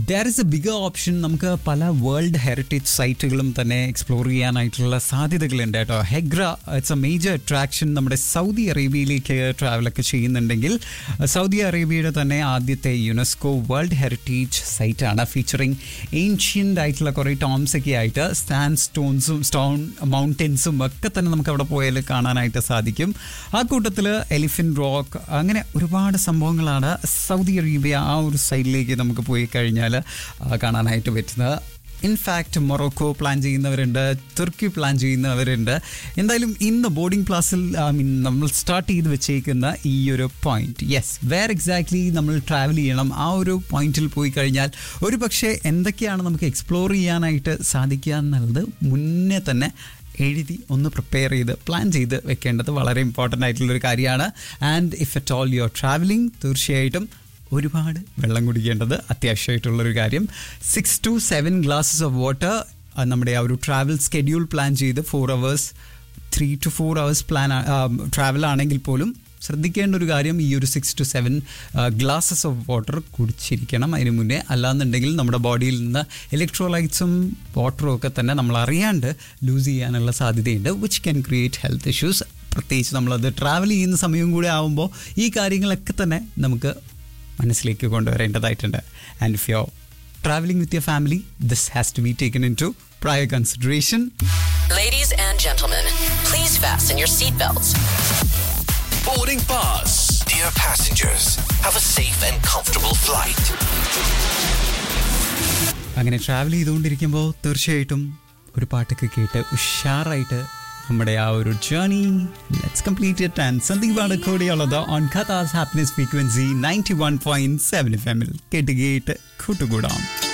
There is a bigger option നമുക്ക് പല world heritage സൈറ്റുകളും തന്നെ എക്സ്പ്ലോർ ചെയ്യാനായിട്ടുള്ള സാധ്യതകളുണ്ട് കേട്ടോ Hegra it's a major attraction നമ്മുടെ സൗദി അറേബ്യയിലേക്ക് ട്രാവലൊക്കെ ചെയ്യുന്നുണ്ടെങ്കിൽ സൗദി അറേബ്യയുടെ തന്നെ ആദ്യത്തെ യുനെസ്കോ വേൾഡ് ഹെറിറ്റേജ് സൈറ്റാണ് ഫീച്ചറിങ് ഏൻഷ്യൻ്റ് ആയിട്ടുള്ള കുറേ ടോംസ് ഒക്കെ ആയിട്ട് സാൻഡ് സ്റ്റോൺസും സ്റ്റോൺ മൗണ്ടൻസും ഒക്കെ തന്നെ നമുക്ക് അവിടെ പോയാൽ കാണാനായിട്ട് സാധിക്കും ആ കൂട്ടത്തിൽ എലിഫൻറ്റ് റോക്ക് അങ്ങനെ ഒരുപാട് സംഭവങ്ങളാണ് സൗദി അറേബ്യ ആ ഒരു സൈഡിലേക്ക് നമുക്ക് പോയി കഴിഞ്ഞാൽ കാണാനായിട്ട് പറ്റുന്നത് ഇൻഫാക്റ്റ് മൊറോക്കോ പ്ലാൻ ചെയ്യുന്നവരുണ്ട് തുർക്കി പ്ലാൻ ചെയ്യുന്നവരുണ്ട് എന്തായാലും ഇന്ന് ബോർഡിംഗ് ക്ലാസ്സിൽ ഐ മീൻ നമ്മൾ സ്റ്റാർട്ട് ചെയ്ത് വെച്ചേക്കുന്ന ഈ ഒരു പോയിന്റ് യെസ് വേർ എക്സാക്ട്ലി നമ്മൾ ട്രാവൽ ചെയ്യണം ആ ഒരു പോയിന്റിൽ പോയി കഴിഞ്ഞാൽ ഒരു പക്ഷേ എന്തൊക്കെയാണ് നമുക്ക് എക്സ്പ്ലോർ ചെയ്യാനായിട്ട് സാധിക്കുക എന്നുള്ളത് മുന്നേ തന്നെ എഴുതി ഒന്ന് പ്രിപ്പയർ ചെയ്ത് പ്ലാൻ ചെയ്ത് വെക്കേണ്ടത് വളരെ ഇമ്പോർട്ടൻ്റ് ആയിട്ടുള്ളൊരു കാര്യമാണ് and if at all your travelling തീർച്ചയായിട്ടും ഒരുപാട് വെള്ളം കുടിക്കേണ്ടത് അത്യാവശ്യമായിട്ടുള്ളൊരു കാര്യം six to seven glasses of water നമ്മുടെ ആ ഒരു ട്രാവൽ സ്കെഡ്യൂൾ പ്ലാൻ ചെയ്ത് four hours three to four hours plan travel ആണെങ്കിൽ പോലും ശ്രദ്ധിക്കേണ്ട ഒരു കാര്യം ഈ ഒരു six to seven glasses of water കുടിച്ചിരിക്കണം അതിന് മുന്നേ അല്ലാന്നുണ്ടെങ്കിൽ നമ്മുടെ ബോഡിയിൽ നിന്ന് ഇലക്ട്രോലൈറ്റ്സും വാട്ടറും ഒക്കെ തന്നെ നമ്മൾ അറിയാണ്ട് ലൂസ് ചെയ്യാനുള്ള സാധ്യതയുണ്ട് which can create health issues പ്രത്യേകിച്ച് നമ്മളത് ട്രാവൽ ചെയ്യുന്ന സമയം കൂടെ ആകുമ്പോൾ ഈ കാര്യങ്ങളൊക്കെ തന്നെ നമുക്ക് മനസ്സിലേക്ക് കൊണ്ടുവരേണ്ടതായിട്ടുണ്ട് and if you travelling with your family this has to be taken into prior consideration Ladies and gentlemen, please fasten your seatbelts. Boarding pass. Dear passengers, have a safe and comfortable flight. അങ്ങനെ travel ചെയ്തുകൊണ്ടിരിക്കുമ്പോൾ തീർച്ചയായിട്ടും ഒരു പാട്ടൊക്കെ കേട്ട് ഉഷാറായിട്ട് നമ്മുടെ ആ ഒരു journey let's complete it and സന്ദീപാണ് കൂടിയുള്ളത് on Qatar's happiness frequency ninety one point seven F എമ്മിൽ കേട്ട് കേട്ട് കൂട്ടുകൂടാം